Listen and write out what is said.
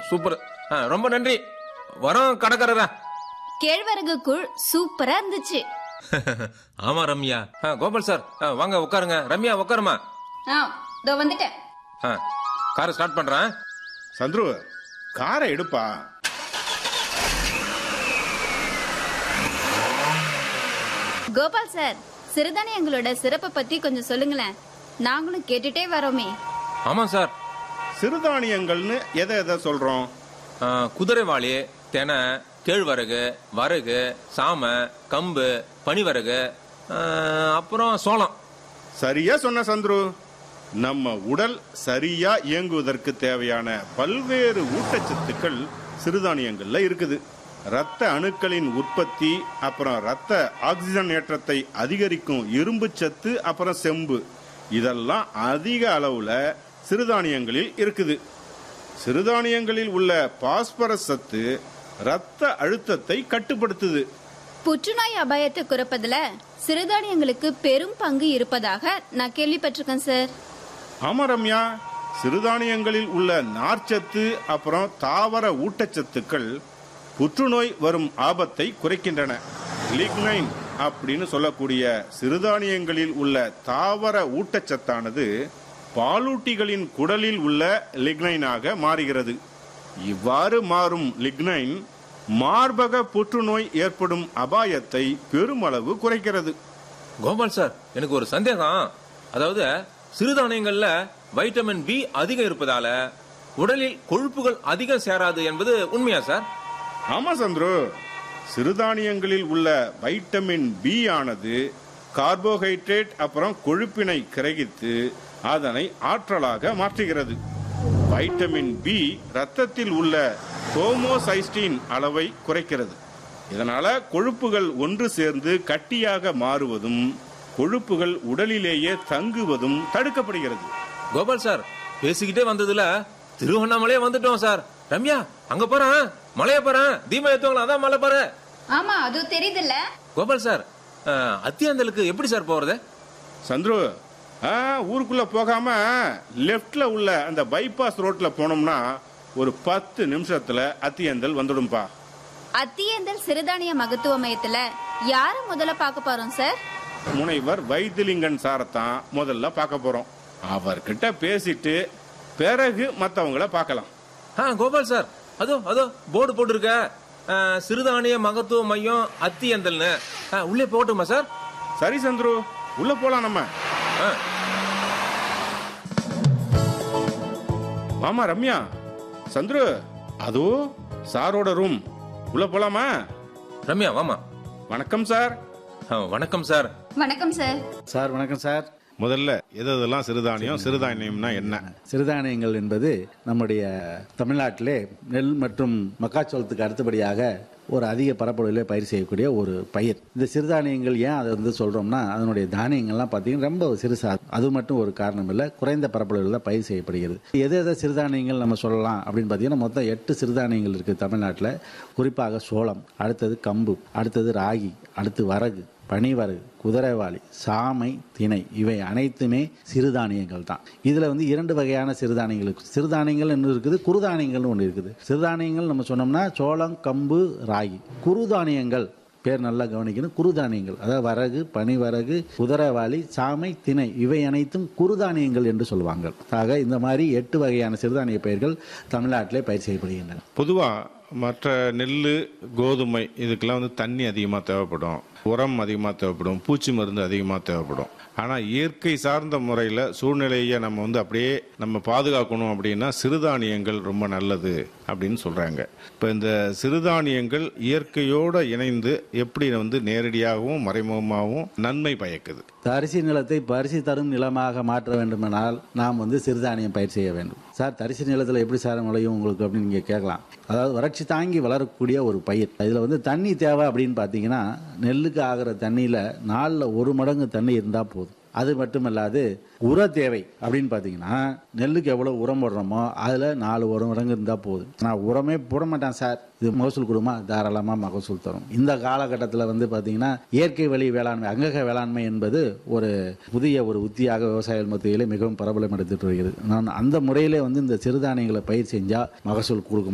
super ஆ, ரொம்ப நன்றி வரோம் கடைக்காரரா கேழ்வரகு கூழ் சூப்பரா இருந்துச்சு ஆமா ரம்யா ஆ, கோபால் சார் ஆ, வாங்க உட்காருங்க ரம்யா உட்காருமா ஆ இதோ வந்துட்டேன் ஆ, காரை ஸ்டார்ட் பண்றேன் சந்துரு காரை எடுப்பா கோபால் சார் சிறுதானியங்களோட சிறப்பை பத்தி கொஞ்சம் சொல்லுங்களேன் நாங்களும் கேட்டுட்டே வரோமே ஆமா சார் சிறுதானியங்கள்னு எதை எதை சொல்றோம் ஆ, குதிரைவாளி தெனை கேழ்வரகு வரகு சாமை கம்பு பனிவரகு ஆ, அப்புறம் சோளம் சரியா சொன்ன சந்துரு நம்ம உடல் சரியா இயங்குவதற்கு தேவையான பல்வேறு ஊட்டச்சத்துக்கள் சிறுதானியங்கள்ல இருக்குது ரத்த அணுக்களின் உற்பத்தி அப்புறம் ரத்த ஆக்சிஜன் ஏற்றத்தை அதிகரிக்கும் இரும்பு சத்து அப்புறம் செம்பு இதெல்லாம் அதிக அளவுல சிறுதானியங்களில் இருக்குது சிறுதானியங்களில் உள்ள பாஸ்பரஸ் சத்து ரத்த அழுத்தத்தை கட்டுப்படுத்துது புற்றுநோய் அபாயத்தை குறைப்பதுல சிறுதானியங்களுக்கு பெரும் பங்கு இருப்பதாக நான் கேள்விப்பட்டிருக்கேன் சார் ஆமா ரம்யா சிறுதானியங்களில் உள்ள நார்ச்சத்து அப்புறம் தாவர ஊட்டச்சத்துக்கள் புற்றுநோய் வரும் ஆபத்தை குறைக்கின்றன லிக்னைன் அப்படின்னு சொல்லக்கூடிய சிறுதானியங்களில் உள்ள தாவர ஊட்டச்சத்தானது பாலூட்டிகளின் குடலில் உள்ள லிக்னைனாக மாறுகிறது இவ்வாறு மாறும் லிக்னைன் மார்பக புற்றுநோய் ஏற்படும் அபாயத்தை பெருமளவு குறைக்கிறது கோபால் சார் எனக்கு ஒரு சந்தேகம் அதாவது சிறுதானியங்கள்ல வைட்டமின் பி அதிகம் இருப்பதால உடலில் கொழுப்புகள் அதிகம் சேராது என்பது உண்மையா சார் ஆமா சந்துரு சிறுதானியங்களில் உள்ள வைட்டமின் பி ஆனது கார்போஹைட்ரேட் அப்புறம் கொழுப்பினை கிரகித்து அதனை ஆற்றலாக மாற்றுகிறது வைட்டமின் பி ரத்தத்தில் உள்ள ஹோமோசைஸ்டின் அளவை குறைக்கிறது இதனால கொழுப்புகள் ஒன்று சேர்ந்து கட்டியாக மாறுவதும் கொழுப்புகள் உடலிலேயே தங்குவதும் தடுக்கப்படுகிறது கோபால் சார் பேசிக்கிட்டே வந்ததுல திருவண்ணாமலையே வந்துட்டோம் சார் ரம்யா அங்க போறேன் மலைய போறேன் தீபம் ஏத்துவாங்களா அதான் மலை பாரு ஆமா அது தெரியுதுல்ல கோபால் சார் அஹ், அத்தியாந்தலுக்கு எப்படி சார் போறது சந்துரு ஆ, ஊருக்குள்ள போகாம லெஃப்ட்ல உள்ள அந்த பைபாஸ் ரோட்ல போனோம்னா ஒரு பத்து நிமிஷத்துல அத்தியந்தல் வந்துடும்பா அத்தியந்தல் சிறுதானிய மகத்துவ மையத்துல யார முதல்ல பார்க்க போறோம் சார் முனைவர் வைத்திலிங்கன் சாரத்தான் முதல்ல பார்க்க போறோம் அவர்கிட்ட பேசிட்டு பிறகு மத்தவங்கள பார்க்கலாம் ஆ கோபால் சார் அதோ அதோ போர்டு போட்டிருக்க அஹ், சிறுதானிய மகத்துவ மையம் அத்தியந்தல்னு அஹ், உள்ளே போகட்டுமா சார் சரி சந்துரு உள்ள போலாம் நம்ம ஆ, மாமா ரம்யா சந்துரு அதோ சாரோட ரூம் உள்ள போலாமா ரம்யா வாமா வணக்கம் சார் அஹ், வணக்கம் சார் வணக்கம் சார் சார் வணக்கம் சார் முதல்ல எது எதெல்லாம் சிறுதானியம் சிறுதானியம்னா என்ன சிறுதானியங்கள் என்பது நம்முடைய தமிழ்நாட்டிலே நெல் மற்றும் மக்காச்சோளத்துக்கு அடுத்தபடியாக ஒரு அதிக பரப்பளவில் பயிர் செய்யக்கூடிய ஒரு பயிர் இந்த சிறுதானியங்கள் ஏன் அதை வந்து சொல்றோம்னா அதனுடைய தானியங்கள்லாம் பார்த்தீங்கன்னா ரொம்ப சிறுசா அது மட்டும் ஒரு காரணம் இல்லை குறைந்த பரப்பளவில் தான் பயிர் செய்யப்படுகிறது எது எதை சிறுதானியங்கள் நம்ம சொல்லலாம் அப்படின்னு பார்த்தீங்கன்னா மொத்தம் எட்டு சிறுதானியங்கள் இருக்குது தமிழ்நாட்டில் குறிப்பாக சோளம் அடுத்தது கம்பு அடுத்தது ராகி அடுத்து வரகு பனிவரகு குதிரைவாளி சாமை திணை இவை அனைத்துமே சிறுதானியங்கள் தான் இதில் வந்து இரண்டு வகையான சிறுதானியங்கள் இருக்கு சிறுதானியங்கள் ஒன்று இருக்குது குறுதானியங்கள்னு ஒன்று இருக்குது சிறுதானியங்கள் நம்ம சொன்னோம்னா சோளம் கம்பு ராகி குறுதானியங்கள் பேர் நல்லா கவனிக்கணும் குறுதானியங்கள் அதாவது வரகு பனிவரகு குதிரைவாளி சாமை திணை இவை அனைத்தும் குறுதானியங்கள் என்று சொல்லுவாங்க ஆக இந்த மாதிரி எட்டு வகையான சிறுதானிய பயிர்கள் தமிழ்நாட்டிலே பயிர் செய்யப்படுகின்றன பொதுவா மற்ற நெல் கோதுமை இதுக்கெல்லாம் வந்து தண்ணி அதிகமாக தேவைப்படும் உரம் அதிகமாக தேவைப்படும் பூச்சி மருந்து அதிகமாக தேவைப்படும் ஆனால் இயற்கை சார்ந்த முறையில் சூழ்நிலையை நம்ம வந்து அப்படியே நம்ம பாதுகாக்கணும் அப்படின்னா சிறுதானியங்கள் ரொம்ப நல்லது அப்படின்னு சொல்கிறாங்க இப்போ இந்த சிறுதானியங்கள் இயற்கையோடு இணைந்து எப்படி வந்து நேரடியாகவும் மறைமுகமாகவும் நன்மை பயக்குது தரிசு நிலத்தை பரிசு தரும் நிலமாக மாற்ற வேண்டுமானால் நாம் வந்து சிறுதானியம் பயிர் செய்ய வேண்டும் சார் தரிசு நிலத்தில் எப்படி சார் விளையும் உங்களுக்கு அப்படின்னு நீங்கள் கேட்கலாம் அதாவது வறட்சி தாங்கி வளரக்கூடிய ஒரு பயிர் இதில் வந்து தண்ணி தேவை அப்படின்னு பார்த்தீங்கன்னா நெல்லுக்கு ஆகிற தண்ணியில் நாளில் ஒரு மடங்கு தண்ணி இருந்தால் போதும் அது மட்டுமல்லாது உர தேவை அப்படின்னு பார்த்தீங்கன்னா நெல்லுக்கு எவ்வளோ உரம் போடுறோமோ அதில் நாலு உரம் மடங்கு இருந்தால் போதும் நான் உரமே போட மாட்டேன் சார் இது மகசூல் கொடுமா தாராளமாக மகசூல் தரும் இந்த காலகட்டத்தில் வந்து பார்த்தீங்கன்னா இயற்கை வழி வேளாண்மை அங்கக வேளாண்மை என்பது ஒரு புதிய ஒரு உத்தியாக விவசாயிகள் மத்தியிலே மிகவும் பிரபலம் எடுத்துட்டு வருகிறது நான் அந்த முறையிலே வந்து இந்த சிறுதானியங்களை பயிர் செஞ்சால் மகசூல் கொடுக்க